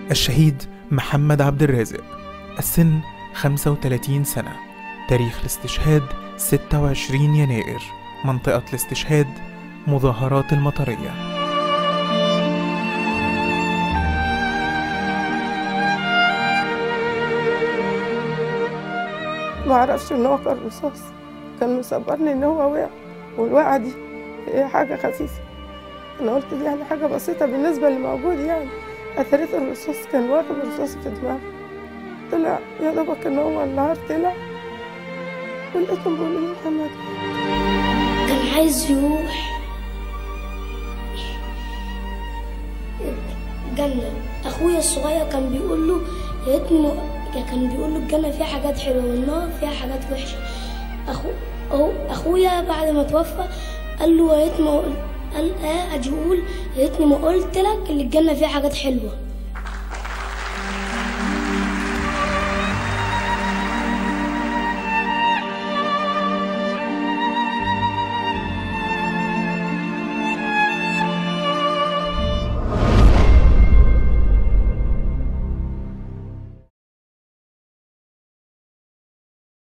الشهيد محمد عبد الرازق السن 35 سنة تاريخ الاستشهاد 26 يناير منطقة الاستشهاد مظاهرات المطرية ما اعرفش ان هو كان رصاص كان مصبرني ان هو وقع والوقعه دي هي حاجه خفيفه انا قلت دي يعني حاجه بسيطه بالنسبه اللي موجود يعني اثرت الرصاص كان واخد الرصاص في دماغه طلع يا دوبك ان هو النهار طلع ولقيتهم بيقولوا لي محمد كان عايز يروح جنة أخويا الصغير كان بيقول له يا ريتني م- كان بيقول له الجنة فيها حاجات حلوة والنار فيها حاجات وحشة أخو أهو أخويا بعد ما توفى قال له يا ريت ما قل- قال آه أجي أقول يا ريتني ما قلت لك إن الجنة فيها حاجات حلوة